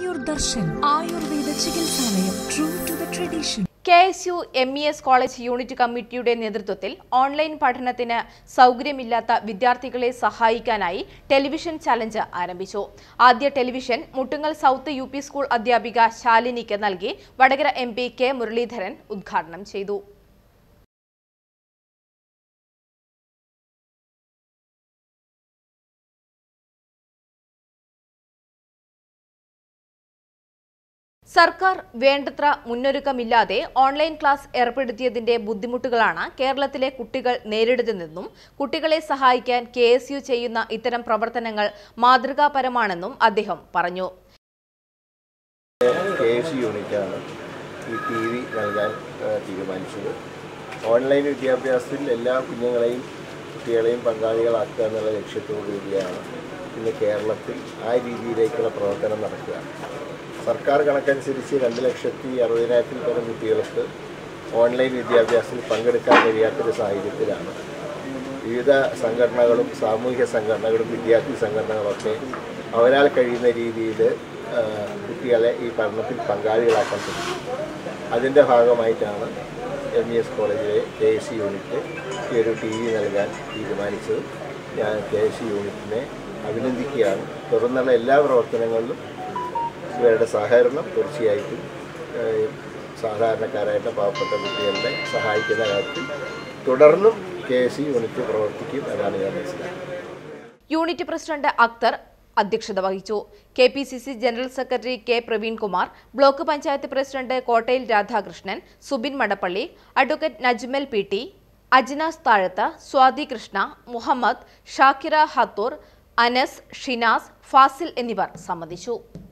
ആയുർ ദർശൻ ആയുർവേദ ചികിത്സാലയം true to the tradition K S U M E S college unit കമ്മിറ്റിയുടെ നേതൃത്വത്തിൽ online പഠനത്തിന് സൗകര്യമില്ലാത്ത വിദ്യാർത്ഥികളെ സഹായിക്കാനായി ടെലിവിഷൻ ചലഞ്ച് ആരംഭിച്ചു ആദ്യ television Muttungal south U P school അധ്യാപിക ശാലിനിക്ക് നൽകി Vadakara M P K Muraleedharan ഉദ്ഘാടനം ചെയ്തു സർക്കാർ വേണ്ടത്ര മുന്നൊരുക്കമില്ലാതെ ഓൺലൈൻ ക്ലാസ് ഏർപ്പെടുത്തിയതിന്റെ ബുദ്ധിമുട്ടുകളാണ് കേരളത്തിലെ കുട്ടികൾ നേരിടുന്നതെന്നും കുട്ടികളെ സഹായിക്കാൻ കെ എസ് യു ചെയ്യുന്ന ഇത്തരം പ്രവർത്തനങ്ങൾ മാതൃകാപരമാണെന്നും അദ്ദേഹം പറഞ്ഞു കെ എസ് യൂണിറ്റാണ് ഈ ടി വി നൽകാൻ ആ, തീരുമാനിച്ചത് ഓൺലൈൻ വിദ്യാഭ്യാസത്തിൽ എല്ലാ കുഞ്ഞുങ്ങളെയും കുട്ടികളെയും പങ്കാളികളാക്കുക എന്നുള്ള ലക്ഷ്യത്തോടു കൂടിയാണ് ഇന്ന് കേരളത്തിൽ ആ രീതിയിലേക്കുള്ള പ്രവർത്തനം നടക്കുക സർക്കാർ കണക്കനുസരിച്ച് രണ്ട് ലക്ഷത്തി അറുപതിനായിരത്തിൽ പരം കുട്ടികൾക്ക് ഓൺലൈൻ വിദ്യാഭ്യാസത്തിൽ പങ്കെടുക്കാൻ കഴിയാത്തൊരു സാഹചര്യത്തിലാണ് വിവിധ സംഘടനകളും സാമൂഹിക സംഘടനകളും വിദ്യാർത്ഥി സംഘടനകളൊക്കെ അവരാൽ കഴിയുന്ന രീതിയിൽ കുട്ടികളെ ഈ പഠനത്തിൽ പങ്കാളികളാക്കാൻ ശ്രമിക്കും അതിൻ്റെ ഭാഗമായിട്ടാണ് എം ഇ എസ് കോളേജിലെ കെ എസ് സി യൂണിറ്റ് ഈ ഒരു ടി വി നൽകാൻ തീരുമാനിച്ചത് ഞാൻ കെ എസ് സി യൂണിറ്റിനെ അഭിനന്ദിക്കുകയാണ് തുടർന്നുള്ള എല്ലാ പ്രവർത്തനങ്ങളിലും ഇവരുടെ സഹകരണം തീർച്ചയായിട്ടും ഏഹ്, സാധാരണക്കാരായിട്ട് പാവപ്പെട്ട കുട്ടികളെ സഹായിക്കുന്ന കാര്യത്തിൽ തുടർന്നും കെ എസ് സി യൂണിറ്റ് പ്രവർത്തിക്കും എന്നാണ് ഞാൻ മനസ്സിലാക്കുന്നത് യൂണിറ്റ് പ്രസിഡന്റ് അക്തർ അധ്യക്ഷത വഹിച്ചു K P C C general secretary K Praveenkumar block panchayat president Kottayil Radhakrishnan Subin Madappally advocate Najmal P T Ajnas Thazhath Swathi Krishna Muhammad Shakira ഹത്തൂർ Anas Shinas Fazil എന്നിവർ സംബന്ധിച്ചു